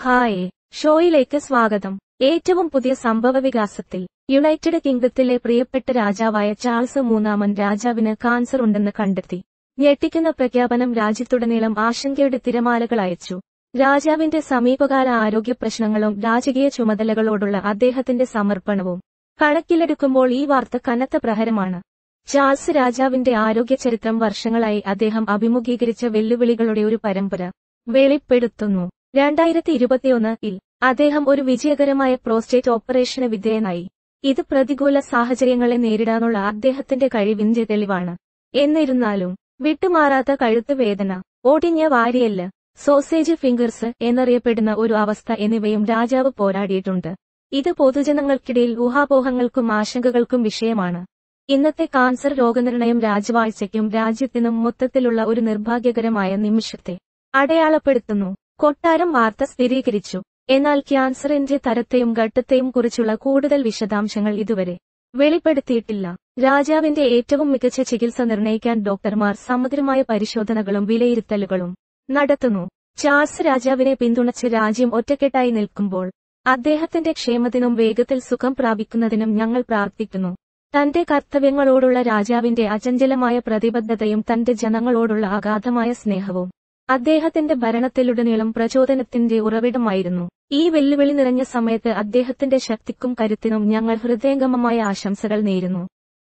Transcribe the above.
hi ഷോയിലേക്ക് സ്വാഗതം ഏറ്റവും പുതിയ സംഭവ വികാസത്തിൽ യുണൈറ്റഡ് കിങ്ഡത്തിലെ പ്രിയപ്പെട്ട രാജാവായ ചാൾസ് മൂന്നാമൻ രാജാവിന് കാൻസർ ഉണ്ടെന്ന് കണ്ടെത്തി ഞെട്ടിക്കുന്ന പ്രഖ്യാപനം രാജ്യത്തുടനീളം ആശങ്കയുടെ തിരമാലകൾ അയച്ചു രാജാവിന്റെ സമീപകാല ആരോഗ്യ പ്രശ്നങ്ങളും രാജകീയ ചുമതലകളോടുള്ള അദ്ദേഹത്തിന്റെ സമർപ്പണവും കണക്കിലെടുക്കുമ്പോൾ ഈ വാർത്ത കനത്ത പ്രഹരമാണ് ചാൾസ് രാജാവിന്റെ ആരോഗ്യ ചരിത്രം വർഷങ്ങളായി അദ്ദേഹം അഭിമുഖീകരിച്ച വെല്ലുവിളികളുടെ ഒരു പരമ്പര വെളിപ്പെടുത്തുന്നു രണ്ടായിരത്തി ഇരുപത്തിയൊന്ന് ഇൽ അദ്ദേഹം ഒരു വിജയകരമായ പ്രോസ്റ്റേറ്റ് ഓപ്പറേഷന് വിധേയനായി ഇത് പ്രതികൂല സാഹചര്യങ്ങളെ നേരിടാനുള്ള അദ്ദേഹത്തിന്റെ കഴിവിന്റെ തെളിവാണ് എന്നിരുന്നാലും വിട്ടുമാറാത്ത കഴുത്ത് വേദന ഓടിഞ്ഞ വാരിയല്ല് സോസേജ് ഫിംഗേഴ്സ് എന്നറിയപ്പെടുന്ന ഒരു അവസ്ഥ എന്നിവയും രാജാവ് പോരാടിയിട്ടുണ്ട് ഇത് പൊതുജനങ്ങൾക്കിടയിൽ ഊഹാപോഹങ്ങൾക്കും ആശങ്കകൾക്കും വിഷയമാണ് ഇന്നത്തെ കാൻസർ രോഗനിർണയം രാജവാഴ്ചയ്ക്കും രാജ്യത്തിനും മൊത്തത്തിലുള്ള ഒരു നിർഭാഗ്യകരമായ നിമിഷത്തെ അടയാളപ്പെടുത്തുന്നു കൊട്ടാരം വാർത്ത സ്ഥിരീകരിച്ചു എന്നാൽ ക്യാൻസറിന്റെ തരത്തെയും ഘട്ടത്തെയും കുറിച്ചുള്ള കൂടുതൽ വിശദാംശങ്ങൾ ഇതുവരെ വെളിപ്പെടുത്തിയിട്ടില്ല രാജാവിന്റെ ഏറ്റവും മികച്ച ചികിത്സ നിർണ്ണയിക്കാൻ ഡോക്ടർമാർ സമഗ്രമായ പരിശോധനകളും വിലയിരുത്തലുകളും നടത്തുന്നു ചാൾസ് രാജാവിനെ പിന്തുണച്ച് രാജ്യം ഒറ്റക്കെട്ടായി നിൽക്കുമ്പോൾ അദ്ദേഹത്തിന്റെ ക്ഷേമത്തിനും വേഗത്തിൽ സുഖം പ്രാപിക്കുന്നതിനും ഞങ്ങൾ പ്രാർത്ഥിക്കുന്നു തന്റെ കർത്തവ്യങ്ങളോടുള്ള രാജാവിന്റെ അചഞ്ചലമായ പ്രതിബദ്ധതയും തന്റെ ജനങ്ങളോടുള്ള അഗാധമായ സ്നേഹവും അദ്ദേഹത്തിന്റെ ഭരണത്തിലുടനീളം പ്രചോദനത്തിന്റെ ഉറവിടമായിരുന്നു ഈ വെല്ലുവിളി നിറഞ്ഞ സമയത്ത് അദ്ദേഹത്തിന്റെ ശക്തിക്കും കരുത്തിനും ഞങ്ങൾ ഹൃദയംഗമമായ ആശംസകൾ നേരുന്നു